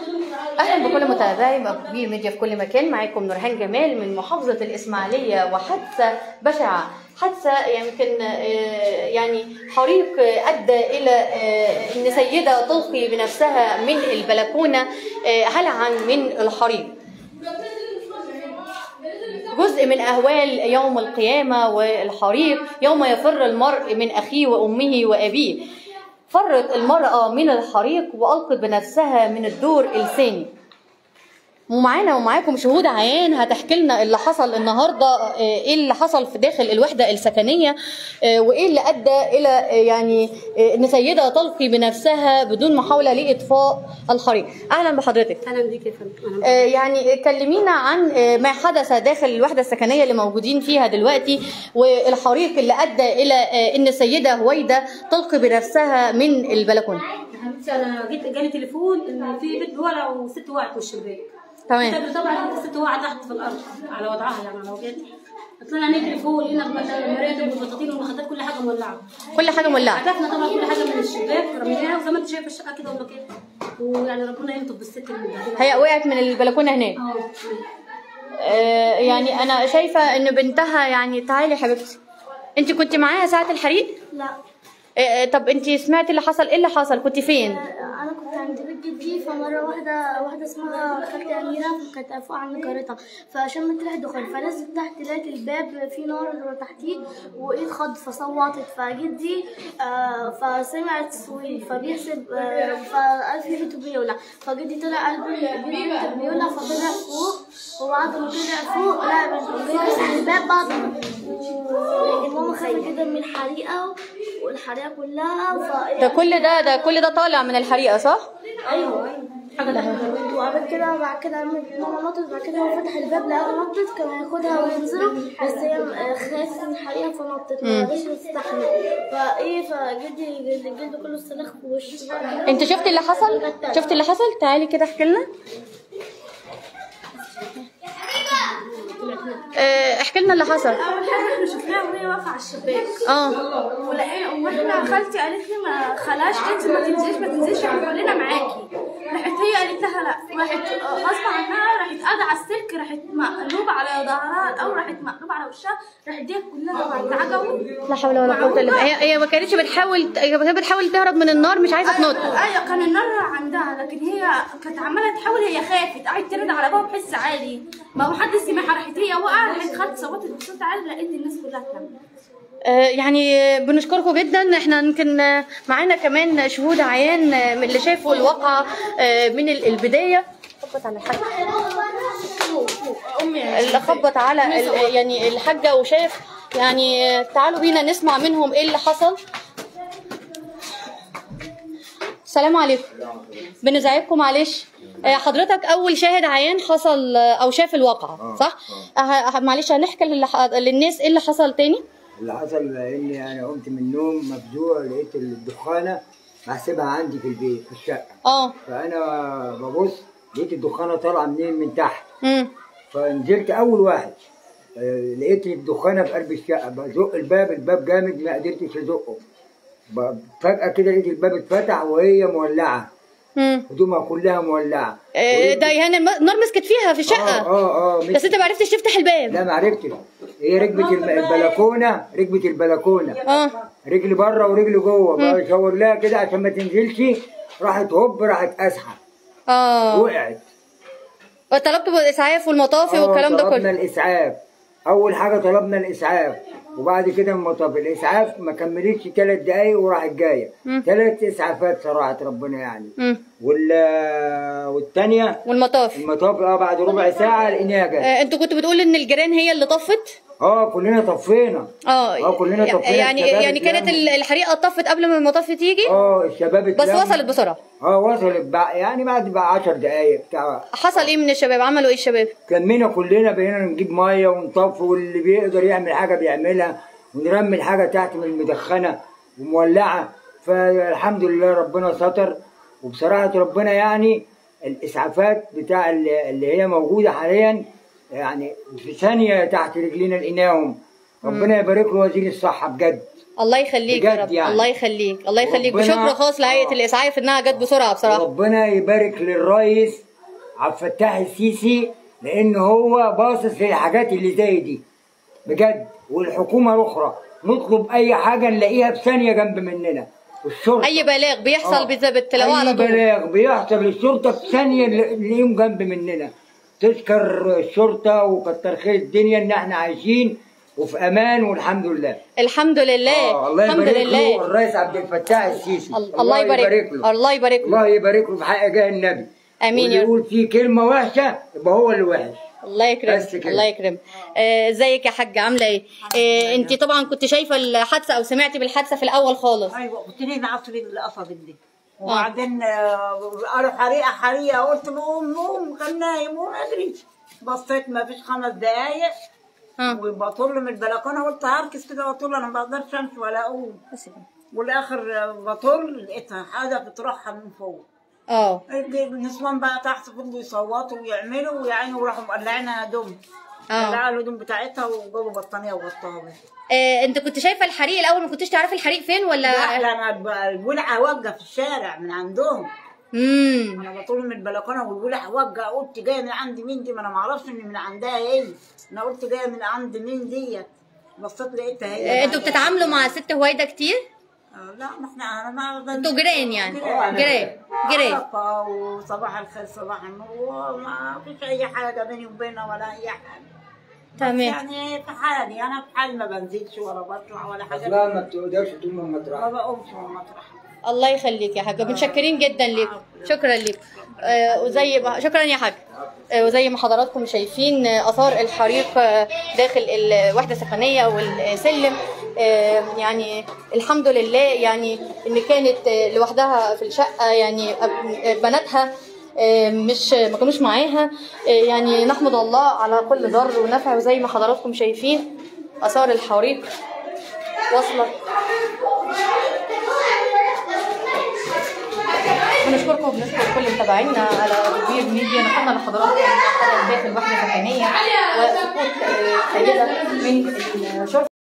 اهلا بكل متابعي مقبول ميديا في كل مكان معاكم نورهان جمال من محافظه الاسماعيليه وحادثه بشعه حادثه يمكن آه، يعني حريق ادى الى آه، ان سيده تلقي بنفسها من البلكونه آه، هلعا من الحريق جزء من أهوال يوم القيامة والحريق يوم يفر المرء من أخيه وأمه وأبيه فرت المرأة من الحريق وألقت بنفسها من الدور الثاني ومعانا ومعاكم شهود عيان هتحكي لنا اللي حصل النهارده آه، ايه اللي حصل في داخل الوحده السكنيه آه، وايه اللي ادى الى آه، يعني آه، ان سيده تلقي بنفسها بدون محاوله لاطفاء الحريق اهلا بحضرتك اهلا بيك يا فندم آه، يعني كلمينا عن آه، ما حدث داخل الوحده السكنيه اللي موجودين فيها دلوقتي والحريق اللي ادى الى آه، ان السيده هويده تلقي بنفسها من البلكونه يا حبيبتي انا جيت جالي تليفون ان في بنت ولع وست وقعت من الشباك تمام كنت طبعا الست وقعت تحت في الارض على وضعها يعني على وجهتها طلعنا نجري فوق لقينا المراتب والبطاطين والمخدات كل حاجه مولعه كل حاجه مولعه عرفنا طبعا كل حاجه من الشباك رميناها وزي ما انت شايف الشقه كده ولا كده ويعني ربنا ينطب بالست اللي مبهدلة. هي وقعت من البلكونه هناك اه آه، يعني انا شايفه ان بنتها يعني تعالي يا حبيبتي انت كنت معاها ساعه الحريق لا آه، آه، طب انت سمعتي اللي حصل ايه اللي حصل كنت فين انا كنت عند بيت جدي فمره واحده واحده اسمها خالتي اميره كانت فوق عند جارتها فشمت ريحه دخان فنزلت تحت لقيت الباب في نار تحتيه وايد خض فصوتت فجدي آه فسمعت صويت فبيحسب آه فقال في بيته بيولع فجدي طلع قلب البيت بيولع فطلع فوق وبعد ما طلع فوق لا بيكسر الباب بعد وماما خافت جدا من الحريقه والحريقه كلها ف ده كل ده ده كل ده طالع من الحريقه صح ايوه ايوه حاجه ده وبعد كده بعد كده ماما نطت بعد كده هو فتح الباب لقاها نطت كان هياخدها وينزلوا بس هي آه، خافت من الحريقه فنطت ما قدرتش تستحمل فايه فجدي جلده كله استلخ في وشه انت شفتي اللي حصل شفتي اللي حصل تعالي كده احكي لنا آه، احكي لنا اللي حصل اول حاجه احنا شفناها وهي واقفه على الشباك اه ولقينا واحنا خالتي قالت لي ما خلاش انت ما تنزليش ما تنزليش احنا كلنا معاكي راحت هي قالت لها لا راحت آه، غصب عنها راحت قاعده على السلك راحت مقلوبه على ظهرها او راحت مقلوبه على وشها راحت دي كلها طبعا اتعجبوا لا حول ولا قوه الا بالله هي هي ما كانتش بتحاول هي كانت بتحاول تهرب من النار مش عايزه تنط ايوه كان النار عندها لكن هي كانت عماله تحاول هي خافت قعدت ترد على بابا بحس عالي ما هو حد سمعها راحت هي وقعت راحت خدت صوتت بصوت عالي لقيت الناس كلها اتلمت آه، يعني بنشكركم جدا احنا يمكن آه، معانا كمان شهود عيان آه، من اللي شافوا الواقعة آه، من ال- البداية خبط على الحاجة اللي خبط على ال- يعني الحاجة وشاف يعني آه، تعالوا بينا نسمع منهم ايه اللي حصل السلام عليكم بنزعجكم معلش آه، حضرتك اول شاهد عيان حصل آه، او شاف الواقعة صح آه، ه- معلش هنحكي للح- للناس ايه اللي حصل تاني اللي حصل اني انا قمت من النوم مفزوع لقيت الدخانه بحسبها عندي في البيت في الشقه اه فانا ببص لقيت الدخانه طالعه منين من تحت امم فنزلت اول واحد آه، لقيت الدخانه في قلب الشقه بزق الباب الباب جامد ما قدرتش ازقه ب- فجاه كده لقيت الباب اتفتح وهي مولعه امم هدومها كلها مولعه آه، ده يعني النار مسكت فيها في اه الشقه اه اه بس انت ما عرفتش تفتح الباب لا ما عرفتش هي ركبت الب- البلكونه ركبت البلكونه اه رجلي بره ورجلي جوه بشاور لها كده عشان ما تنزلش راحت هوب راحت اسحب اه وقعت طلبت بالاسعاف والمطافي آه، والكلام ده طلبنا كله الاسعاف اول حاجه طلبنا الاسعاف وبعد كده المطاف الاسعاف ما كملتش ثلاث دقايق وراحت جايه ثلاث اسعافات صراحه ربنا يعني امم وال والثانيه والمطافي المطاف اه بعد ربع ساعه لقيناها جت آه، انتوا كنتوا بتقول ان الجيران هي اللي طفت اه كلنا طفينا اه اه كلنا يع- طفينا يعني الشباب يعني كانت اتلموا. ال- الحريقه طفت قبل ما المطافي تيجي اه الشباب بس اتلموا. وصلت بسرعه اه وصلت بقى يعني بعد بقى 10 دقايق بتاع حصل ايه من الشباب عملوا ايه الشباب لمينا كلنا بقينا نجيب ميه ونطفي واللي بيقدر يعمل حاجه بيعملها ونرمي الحاجه تحت من المدخنه ومولعه فالحمد لله ربنا ستر وبصراحه ربنا يعني الاسعافات بتاع اللي اللي هي موجوده حاليا يعني في ثانيه تحت رجلينا لقيناهم ربنا يبارك له وزير الصحه بجد الله يخليك يا بجد رب يعني. الله يخليك الله يخليك ربنا- بشكر خاص لهيئه آه. الاسعاف انها جت بسرعه بصراحه ربنا يبارك للرئيس عبد الفتاح السيسي لان هو باصص للحاجات اللي زي دي بجد والحكومه الاخرى نطلب اي حاجه نلاقيها في ثانيه جنب مننا الشرطه اي بلاغ بيحصل آه. بت- بتلاقوه على اي طول بلاغ بيحصل الشرطه في ثانيه نلاقيهم جنب مننا تشكر الشرطه وكتر خير الدنيا ان احنا عايشين وفي امان والحمد لله الحمد لله آه الله الحمد يبارك له لله الرئيس عبد الفتاح السيسي ال- الله يبارك له الله يبارك له الله يبارك له في حق جاه النبي آمين واللي يا رب. يقول فيه كلمه وحشه يبقى هو اللي وحش الله يكرم بس كده. الله يكرم آه، ازيك يا حاجه عامله ايه آه، انت طبعا كنت شايفه الحادثه او سمعتي بالحادثه في الاول خالص ايوه قلت لي نعصر اللي قصدت دي وبعدين آه، قالوا حريقه حريقه قلت له قوم قوم كان نايم قوم اجري بصيت ما فيش خمس دقايق ها وبطل من البلكونه قلت هركز كده واطل انا ما بقدرش امشي ولا اقوم بس كده. والاخر آه، بطل لقيتها حاجه بتروحها من فوق اه النسوان بقى تحت فضلوا يصوتوا ويعملوا ويعني وراحوا مقلعينها هدوم اه قلعوا الهدوم بتاعتها وجابوا بطانيه وغطاها بيها آه، انت كنت شايفه الحريق الاول ما كنتش تعرفي الحريق فين لا ولا لا انا ب- الولعه واقفه في الشارع من عندهم امم انا بطول من البلكونه والولع وجع قلت جايه من عند مين دي ما انا ما اعرفش ان من عندها ايه انا قلت جايه من عند مين ديت بصيت لقيتها هي آه، انتوا بتتعاملوا مع ست هويدا كتير آه، لا ما احنا انا ما انتوا جيران يعني جيران جيران علاقة وصباح الخير صباح النور ما فيش اي حاجه بيني وبينها ولا اي حاجه بس تمام يعني في حالي انا في حالي ما بنزلش ولا بطلع ولا حاجه اصلا ما بتقدرش تقوم من ما مطرح بقومش من المطرح الله يخليك يا حاجه متشكرين جدا ليكم شكرا ليكم آه، وزي ما شكرا يا حاج آه، وزي ما حضراتكم شايفين آه، اثار الحريق آه، داخل الوحده السكنيه والسلم آه، يعني الحمد لله يعني ان كانت آه، لوحدها في الشقه يعني أب- آه، بناتها آه، مش ما كانوش معاها آه، يعني نحمد الله على كل ضر ونفع وزي ما حضراتكم شايفين اثار الحريق واصله بنشكركم وبنشكر كل متابعينا على كبير ميديا نقلنا لحضراتكم حلقه داخل وحده سكنيه وسقوط آه، سيده من الشرطه